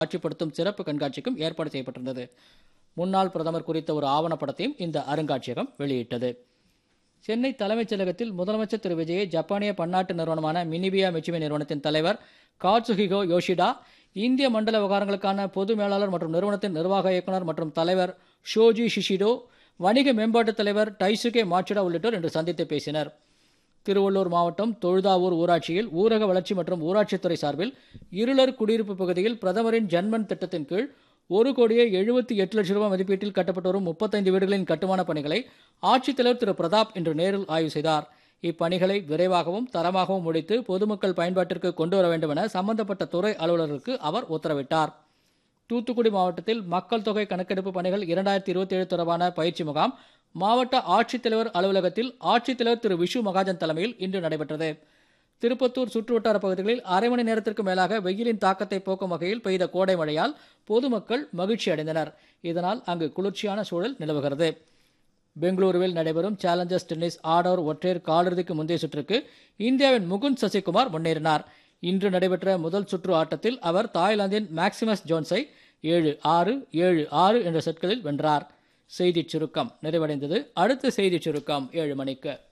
காட்சிப்படுத்தும் சிறப்பு கண்காட்சிக்கும் ஏற்பாடு செய்யப்பட்டிருந்தது முன்னாள் பிரதமர் குறித்த ஒரு ஆவணப்படத்தையும் இந்த அருங்காட்சியகம் வெளியிட்டது சென்னை தலைமைச் செயலகத்தில் முதலமைச்சர் திரு விஜயை ஜப்பானிய பன்னாட்டு நிறுவனமான மினிபியா மிச்சுமி நிறுவனத்தின் தலைவர் காட்சுஹிகோ யோஷிடா இந்திய மண்டல விவகாரங்களுக்கான பொது மேலாளர் மற்றும் நிறுவனத்தின் நிர்வாக இயக்குனர் மற்றும் தலைவர் ஷோஜி ஷிஷிடோ வணிக மேம்பாட்டுத் தலைவர் டைசுகே மாச்சுடா உள்ளிட்டோர் இன்று சந்தித்து பேசினர் திருவள்ளூர் மாவட்டம் தொழுதாவூர் ஊராட்சியில் ஊரக வளர்ச்சி மற்றும் ஊராட்சித்துறை சார்பில் இருளர் குடியிருப்பு பகுதியில் பிரதமரின் ஜன்மன் திட்டத்தின் கீழ் ஒரு கோடியே எழுபத்தி எட்டு லட்சம் ரூபாய் மதிப்பீட்டில் கட்டப்பட்டு வரும் முப்பத்தைந்து வீடுகளின் கட்டுமான பணிகளை ஆட்சித்தலைவர் திரு பிரதாப் இன்று நேரில் ஆய்வு செய்தார் இப்பணிகளை விரைவாகவும் தரமாகவும் முடித்து பொதுமக்கள் பயன்பாட்டிற்கு கொண்டு வர வேண்டும் என சம்பந்தப்பட்ட துறை அலுவலர்களுக்கு அவர் உத்தரவிட்டார் தூத்துக்குடி மாவட்டத்தில் மக்கள் தொகை கணக்கெடுப்பு பணிகள் இரண்டாயிரத்தி இருபத்தி ஏழு தொடர்பான பயிற்சி முகாம் மாவட்ட ஆட்சித்தலைவர் அலுவலகத்தில் ஆட்சித்தலைவர் திரு விஷு மகாஜன் தலைமையில் இன்று நடைபெற்றது திருப்பத்தூர் சுற்றுவட்டார பகுதிகளில் அரை மணி நேரத்திற்கு மேலாக வெயிலின் தாக்கத்தை போக்கும் வகையில் பெய்த கோடை மழையால் பொதுமக்கள் மகிழ்ச்சி அடைந்தனர் இதனால் அங்கு குளிர்ச்சியான சூழல் நிலவுகிறது பெங்களூருவில் நடைபெறும் சேலஞ்சர்ஸ் டென்னிஸ் ஆடவர் ஒற்றையர் காலிறுதிக்கு முந்தைய சுற்றுக்கு இந்தியாவின் முகுந்த் சசிகுமார் முன்னேறினார் இன்று நடைபெற்ற முதல் சுற்று ஆட்டத்தில் அவர் தாய்லாந்தின் மேக்சிமஸ் ஜோன்ஸை ஏழு ஆறு ஏழு ஆறு என்ற செட்களில் வென்றார் செய்திச் சுருக்கம் நிறைவடைந்தது அடுத்த செய்திச் சுருக்கம் ஏழு மணிக்கு